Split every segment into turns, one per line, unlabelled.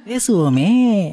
பேசுவோமே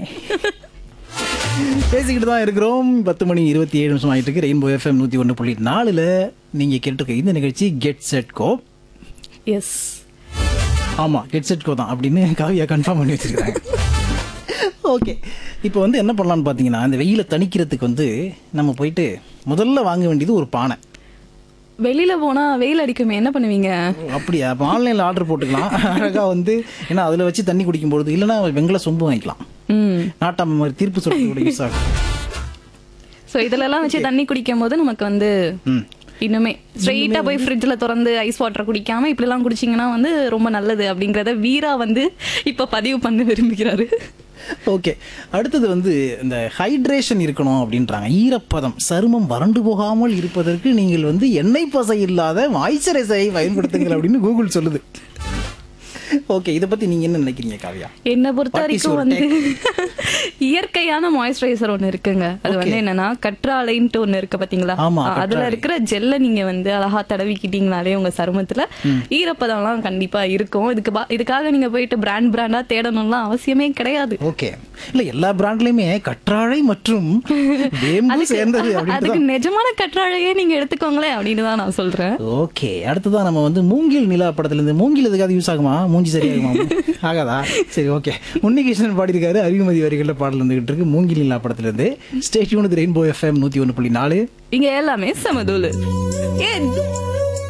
பேசிக்கிட்டு தான் இருக்கிறோம் பத்து மணி இருபத்தி ஏழு நிமிஷம் ஆயிட்டு இருக்கு ரெயின்போ எஃப்எம் நூற்றி ஒன்று புள்ளி நாலில் நீங்கள் கேட்டுருக்க இந்த நிகழ்ச்சி கெட் செட் கோ
எஸ்
ஆமாம் கெட் செட் கோ தான் அப்படின்னு காவியா கன்ஃபார்ம் பண்ணி வச்சிருக்காங்க ஓகே இப்போ வந்து என்ன பண்ணலாம்னு பார்த்தீங்கன்னா இந்த வெயிலை தணிக்கிறதுக்கு வந்து நம்ம போயிட்டு முதல்ல வாங்க வேண்டியது ஒரு பானை
வெளியில போனா வெயில் அடிக்குமே என்ன பண்ணுவீங்க
அப்படியா அப்போ ஆன்லைனில் ஆர்டர் போட்டுக்கலாம் அழகாக வந்து ஏன்னா அதில் வச்சு தண்ணி குடிக்கும்பொழுது இல்லைன்னா வெங்கல சொம்பு வாங்கிக்கலாம்
ம்
நாட்டாம மாதிரி தீர்ப்பு சொல்றது கூட யூஸ் ஆகும்
ஸோ இதுலலாம் வச்சு தண்ணி குடிக்கும் போது நமக்கு வந்து
ம்
இன்னுமே ஸ்ட்ரெயிட்டா போய் ஃப்ரிட்ஜில் திறந்து ஐஸ் வாட்டர் குடிக்காம இப்படிலாம் குடிச்சிங்கன்னா வந்து ரொம்ப நல்லது அப்படிங்கறத வீரா வந்து இப்ப பதிவு பண்ண விரும்புகிறாரு
ஓகே அடுத்தது வந்து இந்த ஹைட்ரேஷன் இருக்கணும் அப்படின்றாங்க ஈரப்பதம் சருமம் வறண்டு போகாமல் இருப்பதற்கு நீங்கள் வந்து எண்ணெய் பசை இல்லாத மாய்ச்சரைசரை பயன்படுத்துங்கள் அப்படின்னு கூகுள் சொல்லுது ஓகே இதை பத்தி நீங்க என்ன நினைக்கிறீங்க காவியா
என்னை பொறுத்த
What is
வரைக்கும்
your
வந்து இயற்கையான மாய்ஸ்சரைசர் ஒண்ணு இருக்குங்க அது வந்து என்னன்னா கற்றாழைன்ட்டு ஒண்ணு இருக்கு பாத்தீங்களா
ஆமா,
ஆ, அதுல
கற்றாழை.
இருக்கிற ஜெல்ல நீங்க வந்து அழகா தடவிக்கிட்டீங்கனாலே உங்க சருமத்துல ஈரப்பதம்லாம் கண்டிப்பா இருக்கும் இதுக்கு பா- இதுக்காக நீங்க போயிட்டு பிராண்ட் பிராண்டா தேடணும்லாம் அவசியமே கிடையாது
ஓகே இல்ல எல்லா பிராண்ட்லயுமே கற்றாழை மற்றும் வேம்பு சேர்ந்தது
அதுக்கு
அப்படின்னு
நிஜமான கற்றாழையே நீங்க எடுத்துக்கோங்களேன் அப்படின்னு தான் நான் சொல்றேன்
ஓகே அடுத்ததான் நம்ம வந்து மூங்கில் நிலா படத்துல இருந்து மூங்கில் எதுக்காவது யூஸ் ஆகுமா மூஞ்சி சரியாகுமா ஆகாதா சரி ஓகே உன்னிகிருஷ்ணன் பாடியிருக்காரு அறிவுமதி வரிகளில் பாடல் இருந்துகிட்டு இருக்கு மூங்கில் நிலா படத்துல இருந்து ஸ்டேட்யூன் ரெயின்போ எஃப்எம் நூத்தி ஒன்று புள்ளி நாலு
இங்க எல்லாமே சமதூளு ஏ